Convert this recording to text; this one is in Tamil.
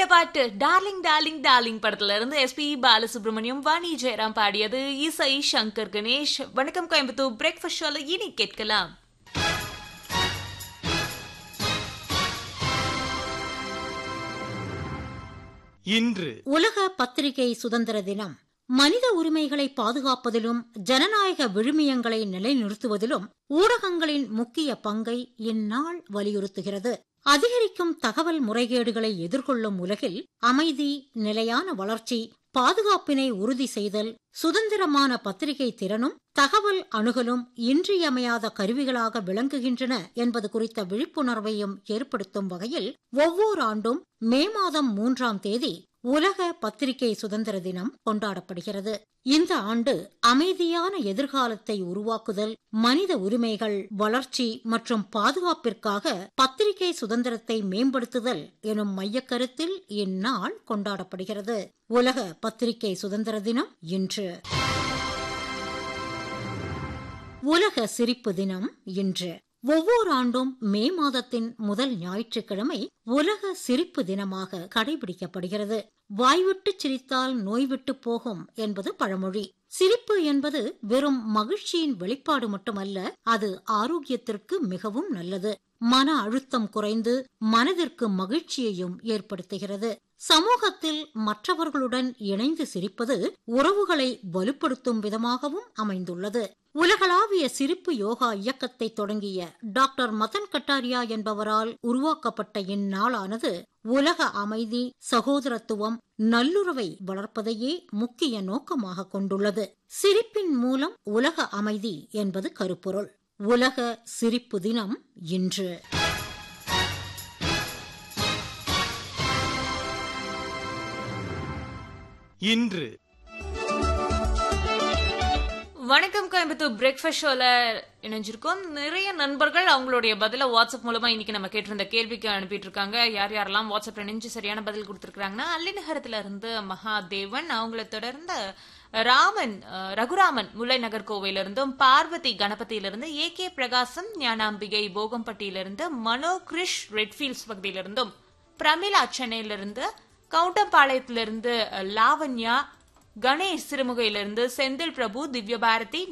பாட்டு டார்லிங் டார்லிங் டார்லிங் படத்துல இருந்து எஸ்பி பாலசுப்ரமணியம் வாணி ஜெயராம் பாடியது இசை சங்கர் கணேஷ் வணக்கம் கோயம்புத்தூர் பிரேக்ஃபாஸ்ட் ஷோல இனி கேட்கலாம் இன்று உலக பத்திரிகை சுதந்திர தினம் மனித உரிமைகளை பாதுகாப்பதிலும் ஜனநாயக விழுமியங்களை நிலைநிறுத்துவதிலும் ஊடகங்களின் முக்கிய பங்கை இந்நாள் வலியுறுத்துகிறது அதிகரிக்கும் தகவல் முறைகேடுகளை எதிர்கொள்ளும் உலகில் அமைதி நிலையான வளர்ச்சி பாதுகாப்பினை உறுதி செய்தல் சுதந்திரமான பத்திரிகை திறனும் தகவல் அணுகலும் இன்றியமையாத கருவிகளாக விளங்குகின்றன என்பது குறித்த விழிப்புணர்வையும் ஏற்படுத்தும் வகையில் ஒவ்வொரு ஆண்டும் மே மாதம் மூன்றாம் தேதி உலக பத்திரிகை சுதந்திர தினம் கொண்டாடப்படுகிறது இந்த ஆண்டு அமைதியான எதிர்காலத்தை உருவாக்குதல் மனித உரிமைகள் வளர்ச்சி மற்றும் பாதுகாப்பிற்காக பத்திரிகை சுதந்திரத்தை மேம்படுத்துதல் எனும் மையக்கருத்தில் இந்நாள் கொண்டாடப்படுகிறது உலக பத்திரிகை சுதந்திர தினம் இன்று உலக சிரிப்பு தினம் இன்று ஒவ்வொரு ஆண்டும் மே மாதத்தின் முதல் ஞாயிற்றுக்கிழமை உலக சிரிப்பு தினமாக கடைபிடிக்கப்படுகிறது வாய்விட்டு சிரித்தால் நோய் விட்டு போகும் என்பது பழமொழி சிரிப்பு என்பது வெறும் மகிழ்ச்சியின் வெளிப்பாடு மட்டுமல்ல அது ஆரோக்கியத்திற்கு மிகவும் நல்லது மன அழுத்தம் குறைந்து மனதிற்கு மகிழ்ச்சியையும் ஏற்படுத்துகிறது சமூகத்தில் மற்றவர்களுடன் இணைந்து சிரிப்பது உறவுகளை வலுப்படுத்தும் விதமாகவும் அமைந்துள்ளது உலகளாவிய சிரிப்பு யோகா இயக்கத்தை தொடங்கிய டாக்டர் மதன் கட்டாரியா என்பவரால் உருவாக்கப்பட்ட இந்நாளானது உலக அமைதி சகோதரத்துவம் நல்லுறவை வளர்ப்பதையே முக்கிய நோக்கமாக கொண்டுள்ளது சிரிப்பின் மூலம் உலக அமைதி என்பது கருப்பொருள் உலக சிரிப்பு தினம் இன்று இன்று வணக்கம் கோயம்புத்தூர் பிரேக்ஃபாஸ்ட் ஷோல இணைஞ்சிருக்கோம் நிறைய நண்பர்கள் அவங்களுடைய பதில வாட்ஸ்அப் மூலமா இன்னைக்கு நம்ம கேட்டிருந்த கேள்விக்கு அனுப்பிட்டு இருக்காங்க யார் யாரெல்லாம் வாட்ஸ்அப்ல இணைஞ்சு சரியான பதில் கொடுத்திருக்காங்கன்னா அல்லிநகரத்துல இருந்து மகாதேவன் அவங்கள தொடர்ந்து ராமன் அஹ், ரகுராமன் முல்லை நகர் கோவையில இருந்தும் பார்வதி கணபதியிலிருந்து ஏ கே பிரகாசம் ஞானாம்பிகை போகம்பட்டியிலிருந்து மனோ கிரிஷ் ரெட்ஃபீல்ட்ஸ் பகுதியிலிருந்தும் பிரமிளா சென்னையிலிருந்து கவுண்டம்பாளையத்திலிருந்து அஹ், லாவண்யா கணேஷ் சிறுமுகையிலிருந்து செந்தில் பிரபு திவ்யபாரதி